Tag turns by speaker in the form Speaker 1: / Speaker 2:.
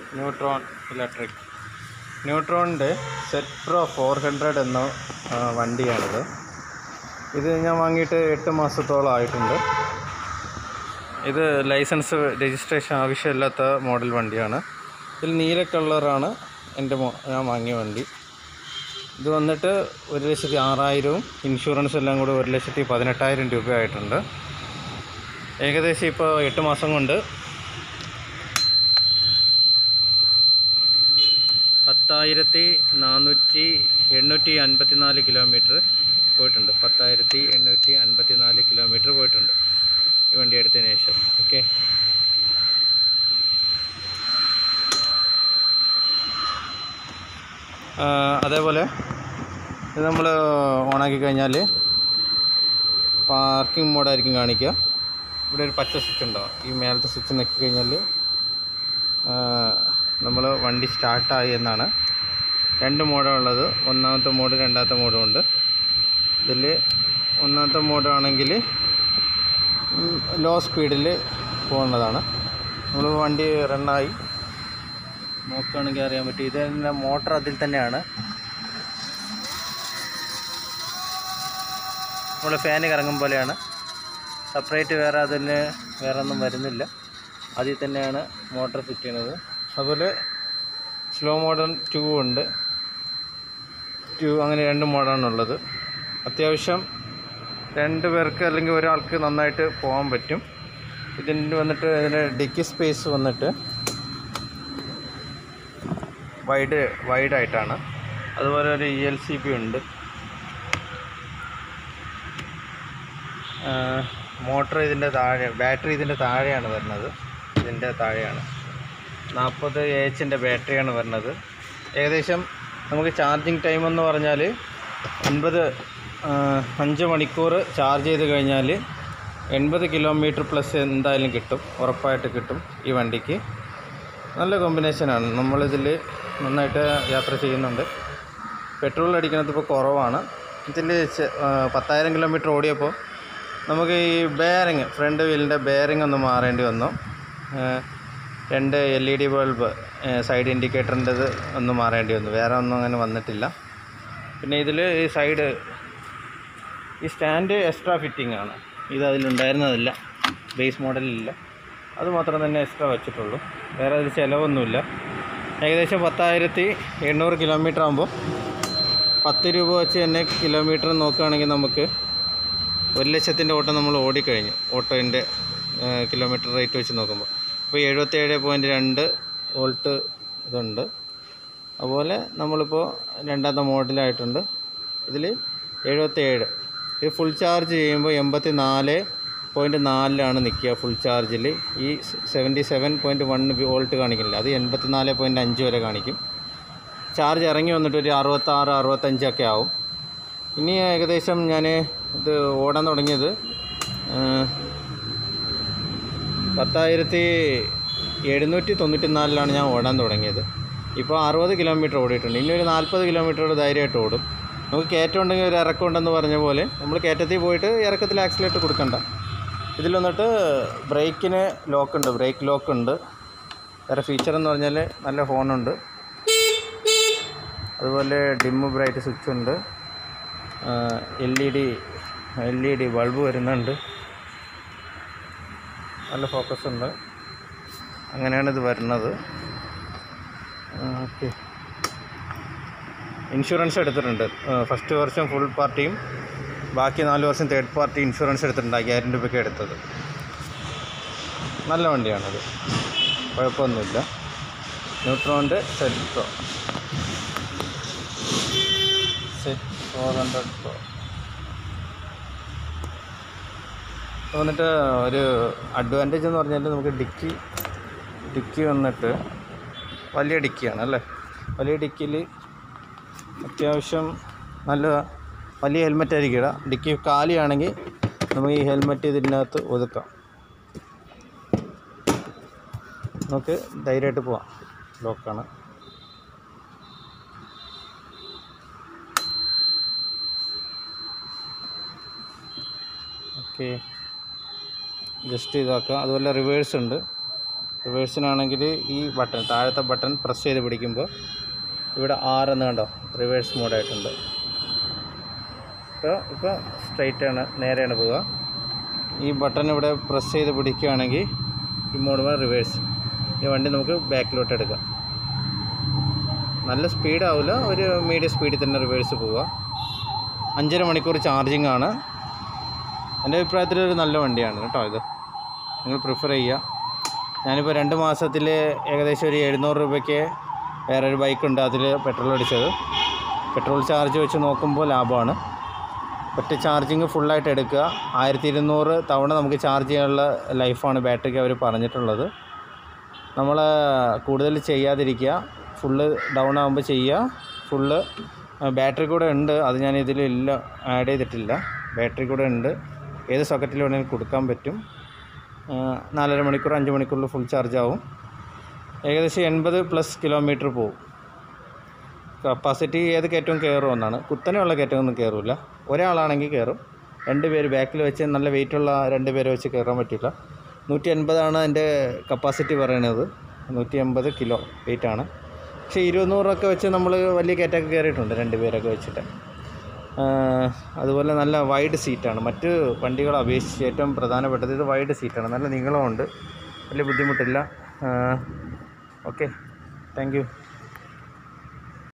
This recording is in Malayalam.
Speaker 1: ന്യൂട്രോൺ ഇലക്ട്രിക് ന്യൂട്രോണിൻ്റെ സെറ്റ് പ്രോ ഫോർ ഹൺഡ്രഡ് എന്ന ആ, വണ്ടിയാണിത് ഇത് ഞാൻ വാങ്ങിയിട്ട് എട്ട് മാസത്തോളം ആയിട്ടുണ്ട് ഇത് ലൈസൻസ് രജിസ്ട്രേഷൻ ആവശ്യമില്ലാത്ത മോഡൽ വണ്ടിയാണ് ഇതിൽ നീല കളറാണ് എൻ്റെ മോ ഞാൻ വാങ്ങിയ വണ്ടി ഇത് വന്നിട്ട് ഒരു ലക്ഷത്തി ആറായിരവും ഇൻഷുറൻസ് എല്ലാം കൂടെ ഒരു ലക്ഷത്തി പതിനെട്ടായിരം രൂപയായിട്ടുണ്ട് ഏകദേശം ഇപ്പോൾ എട്ട് മാസം കൊണ്ട് പത്തായിരത്തി നാനൂറ്റി എണ്ണൂറ്റി അൻപത്തി നാല് കിലോമീറ്റർ പോയിട്ടുണ്ട് പത്തായിരത്തി എണ്ണൂറ്റി അൻപത്തി നാല് കിലോമീറ്റർ പോയിട്ടുണ്ട് ഈ വണ്ടി എടുത്തതിന് ശേഷം ഓക്കെ അതേപോലെ ഇത് നമ്മൾ ഓണാക്കി കഴിഞ്ഞാൽ പാർക്കിംഗ് മോഡായിരിക്കും കാണിക്കുക ഇവിടെ ഒരു പച്ച സ്വിച്ച് ഉണ്ടാവും ഈ മേലത്തെ സ്വിച്ച് ഞെക്കി കഴിഞ്ഞാൽ നമ്മൾ വണ്ടി സ്റ്റാർട്ടായി എന്നാണ് രണ്ട് മോഡാണ് ഉള്ളത് ഒന്നാമത്തെ മോഡ് രണ്ടാമത്തെ മോഡും ഉണ്ട് ഇതിൽ ഒന്നാമത്തെ മോഡാണെങ്കിൽ ലോ സ്പീഡിൽ പോകുന്നതാണ് നമ്മൾ വണ്ടി റണ്ണായി നോക്കുകയാണെങ്കിൽ അറിയാൻ പറ്റും ഇതിൻ്റെ മോട്ടർ അതിൽ തന്നെയാണ് നമ്മൾ ഫാന് കറങ്ങും പോലെയാണ് സെപ്പറേറ്റ് വേറെ അതിന് വേറെ ഒന്നും വരുന്നില്ല അതിൽ തന്നെയാണ് മോട്ടർ ഫിറ്റ് ചെയ്യുന്നത് അതുപോലെ സ്ലോ മോഡൺ ടു ഉണ്ട് ടു അങ്ങനെ രണ്ട് മോഡാണുള്ളത് അത്യാവശ്യം രണ്ട് പേർക്ക് അല്ലെങ്കിൽ ഒരാൾക്ക് നന്നായിട്ട് പോകാൻ പറ്റും ഇതിൻ്റെ വന്നിട്ട് ഇതിൻ്റെ ഡിക്കി സ്പേസ് വന്നിട്ട് വൈഡ് വൈഡായിട്ടാണ് അതുപോലെ ഒരു ഇ എൽ സി പി ഉണ്ട് മോട്ടർ ഇതിൻ്റെ താഴെ ബാറ്ററി ഇതിൻ്റെ താഴെയാണ് വരുന്നത് ഇതിൻ്റെ താഴെയാണ് നാൽപ്പത് എച്ചിൻ്റെ ബാറ്ററിയാണ് വരുന്നത് ഏകദേശം നമുക്ക് ചാർജിങ് ടൈം എന്ന് പറഞ്ഞാൽ അൻപത് അഞ്ച് മണിക്കൂർ ചാർജ് ചെയ്ത് കഴിഞ്ഞാൽ എൺപത് കിലോമീറ്റർ പ്ലസ് എന്തായാലും കിട്ടും ഉറപ്പായിട്ട് കിട്ടും ഈ വണ്ടിക്ക് നല്ല കോമ്പിനേഷനാണ് നമ്മളിതിൽ നന്നായിട്ട് യാത്ര ചെയ്യുന്നുണ്ട് പെട്രോൾ അടിക്കുന്നത് ഇപ്പോൾ കുറവാണ് ഇതിൽ ചെ- ആ, പത്തായിരം കിലോമീറ്റർ ഓടിയപ്പോൾ നമുക്ക് ഈ ബെയറിങ് ഫ്രണ്ട് വീലിൻ്റെ ബെയറിങ് ഒന്ന് മാറേണ്ടി വന്നു ആ, രണ്ട് L E D bulb side ഇൻഡിക്കേറ്ററിൻ്റെത് ഒന്ന് മാറേണ്ടി വന്നു വേറെ ഒന്നും അങ്ങനെ വന്നിട്ടില്ല പിന്നെ ഇതിൽ ഈ സൈഡ് ഈ സ്റ്റാൻഡ് എക്സ്ട്രാ ഫിറ്റിംഗ് ആണ് ഇത് അതിലുണ്ടായിരുന്നതല്ല ബേസ് മോഡലിലില്ല അത് മാത്രം തന്നെ എക്സ്ട്രാ വെച്ചിട്ടുള്ളൂ വേറെ അതിൽ ചിലവൊന്നുമില്ല ഏകദേശം പത്തായിരത്തി എണ്ണൂറ് കിലോമീറ്റർ ആകുമ്പോൾ പത്ത് രൂപ വെച്ച് തന്നെ കിലോമീറ്റർ നോക്കുകയാണെങ്കിൽ നമുക്ക് ഒരു ലക്ഷത്തിൻ്റെ ഓട്ടം നമ്മൾ ഓടിക്കഴിഞ്ഞു ഓട്ടോൻ്റെ കിലോമീറ്റർ റേറ്റ് വെച്ച് നോക്കുമ്പോൾ അപ്പോൾ എഴുപത്തേഴ് പോയിൻറ്റ് രണ്ട് വോൾട്ട് ഇതുണ്ട് അതുപോലെ നമ്മളിപ്പോൾ രണ്ടാമത്തെ മോഡലായിട്ടുണ്ട് ഇതിൽ എഴുപത്തേഴ് ഇത് ഫുൾ ചാർജ് ചെയ്യുമ്പോൾ എൺപത്തി നാല് പോയിൻറ്റ് നാലിലാണ് നിൽക്കുക ഫുൾ ചാർജിൽ ഈ seventy seven point one volt കാണിക്കില്ല അത് എൺപത്തി നാല് പോയിൻറ്റ് അഞ്ച് വരെ കാണിക്കും ചാർജ് ഇറങ്ങി വന്നിട്ട് ഒരു അറുപത്താറ് അറുപത്തഞ്ചൊക്കെ ആവും ഇനി ഏകദേശം ഞാൻ ഇത് ഓടാൻ തുടങ്ങിയത് ആ, പത്തായിരത്തി എഴുന്നൂറ്റി തൊണ്ണൂറ്റി നാലിലാണ് ഞാൻ ഓടാൻ തുടങ്ങിയത് ഇപ്പോൾ അറുപത് കിലോമീറ്റർ ഓടിയിട്ടുണ്ട് ഇനി ഒരു നാൽപ്പത് കിലോമീറ്റർ ധൈര്യമായിട്ട് ഓടും നമുക്ക് കയറ്റം ഉണ്ടെങ്കിൽ ഒരു ഇറക്കം ഉണ്ടെന്ന് പറഞ്ഞ പോലെ നമ്മൾ കയറ്റത്തിൽ പോയിട്ട് ഇറക്കത്തിൽ ആക്സിലേറ്റർ കൊടുക്കണ്ട ഇതിൽ വന്നിട്ട് ബ്രേക്കിന് ലോക്കുണ്ട് ബ്രേക്ക് ലോക്കുണ്ട് വേറെ ഫീച്ചർ എന്ന് പറഞ്ഞാൽ നല്ല ഫോണുണ്ട് അതുപോലെ ഡിമ്മ് ബ്രൈറ്റ് സ്വിച്ച് ഉണ്ട് L E D L E D bulb വരുന്നുണ്ട് നല്ല ഫോക്കസ് ഉണ്ട് അങ്ങനെയാണ് ഇത് വരുന്നത് ഓക്കെ ഇൻഷുറൻസ് എടുത്തിട്ടുണ്ട് ഫസ്റ്റ് വർഷം ഫുൾ പാർട്ടിയും ബാക്കി നാല് വർഷം തേർഡ് പാർട്ടി ഇൻഷുറൻസ് എടുത്തിട്ടുണ്ട് അയ്യായിരം രൂപയ്ക്ക് എടുത്തത് നല്ല വണ്ടിയാണത് കുഴപ്പമൊന്നുമില്ല ന്യൂട്രോണിൻ്റെ set pro set four hundred pro വന്നിട്ട് ഒരു അഡ്വാൻറ്റേജ് എന്ന് പറഞ്ഞാൽ നമുക്ക് ഡിക്കി ഡിക്കി വന്നിട്ട് വലിയ ഡിക്കിയാണ് അല്ലേ വലിയ ഡിക്കിയിൽ അത്യാവശ്യം നല്ല വലിയ ഹെൽമെറ്റ് ആയിരിക്കും ഇടാം ഡിക്കി കാലിയാണെങ്കിൽ നമുക്ക് ഈ ഹെൽമെറ്റ് ഇതിനകത്ത് ഒതുക്കാം നമുക്ക് ധൈര്യമായിട്ട് പോവാം ലോക്കാണ് ഓക്കെ ജസ്റ്റ് ഇതാക്കുക അതുപോലെ റിവേഴ്സ് ഉണ്ട് റിവേഴ്സിനാണെങ്കിൽ ഈ ബട്ടൺ താഴത്തെ ബട്ടൺ പ്രസ് ചെയ്ത് പിടിക്കുമ്പോൾ ഇവിടെ ആറെന്ന് കണ്ടോ റിവേഴ്സ് മോഡായിട്ടുണ്ട് ഇപ്പോൾ ഇപ്പോൾ സ്ട്രൈറ്റ് ആണ് നേരെയാണ് പോവുക ഈ ബട്ടൺ ഇവിടെ പ്രസ് ചെയ്ത് പിടിക്കുകയാണെങ്കിൽ ഈ മോഡ് റിവേഴ്സ് ഈ വണ്ടി നമുക്ക് ബാക്കിലോട്ട് എടുക്കാം നല്ല സ്പീഡാവില്ല ഒരു മീഡിയം സ്പീഡിൽ തന്നെ റിവേഴ്സ് പോവുക അഞ്ചര മണിക്കൂർ ചാർജിങ് ആണ് എൻ്റെ അഭിപ്രായത്തിൽ ഒരു നല്ല വണ്ടിയാണ് കേട്ടോ ഇത് നിങ്ങൾ പ്രിഫർ ചെയ്യുക ഞാനിപ്പോൾ രണ്ട് മാസത്തിൽ ഏകദേശം ഒരു എഴുന്നൂറ് രൂപയ്ക്ക് വേറൊരു ബൈക്കുണ്ട് അതിൽ പെട്രോൾ അടിച്ചത് പെട്രോൾ ചാർജ് വെച്ച് നോക്കുമ്പോൾ ലാഭമാണ് ഒറ്റ ചാർജിങ് ഫുള്ളായിട്ട് എടുക്കുക ആയിരത്തി ഇരുന്നൂറ് തവണ നമുക്ക് ചാർജ് ചെയ്യാനുള്ള ലൈഫാണ് ബാറ്ററിക്ക് അവർ പറഞ്ഞിട്ടുള്ളത് നമ്മൾ കൂടുതൽ ചെയ്യാതിരിക്കുക ഫുള്ള് ഡൗൺ ആകുമ്പോൾ ചെയ്യുക ഫുള്ള് ബാറ്ററി കൂടെ ഉണ്ട് അത് ഞാൻ ഇതിലില്ല ആഡ് ചെയ്തിട്ടില്ല ബാറ്ററി കൂടെ ഉണ്ട് ഏത് സോക്കറ്റിൽ വേണമെങ്കിലും കൊടുക്കാൻ പറ്റും ആ, നാലര മണിക്കൂർ അഞ്ച് മണിക്കൂറിൽ ഫുൾ ചാർജ് ആവും ഏകദേശം എൺപത് പ്ലസ് കിലോമീറ്റർ പോവും കപ്പാസിറ്റി ഏത് കയറ്റവും കയറും എന്നാണ് കുത്തനെയുള്ള കയറ്റമൊന്നും കയറില്ല ഒരാളാണെങ്കിൽ കയറും രണ്ട് പേര് ബാക്കിൽ വെച്ച് നല്ല വെയിറ്റുള്ള രണ്ട് പേരെ വെച്ച് കയറാൻ പറ്റില്ല നൂറ്റി എൺപതാണ് അതിൻ്റെ കപ്പാസിറ്റി പറയണത് നൂറ്റി എൺപത് കിലോ വെയിറ്റാണ് പക്ഷേ ഇരുന്നൂറൊക്കെ വെച്ച് നമ്മൾ വലിയ കയറ്റമൊക്കെ കയറിയിട്ടുണ്ട് രണ്ട് പേരൊക്കെ വെച്ചിട്ട് ആ, അതുപോലെ നല്ല വൈഡ് സീറ്റാണ് മറ്റ് വണ്ടികളെ അപേക്ഷിച്ച് ഏറ്റവും പ്രധാനപ്പെട്ടത് ഇത് വൈഡ് സീറ്റാണ് നല്ല നീളമുണ്ട് വലിയ ബുദ്ധിമുട്ടില്ല ഓക്കെ താങ്ക് യു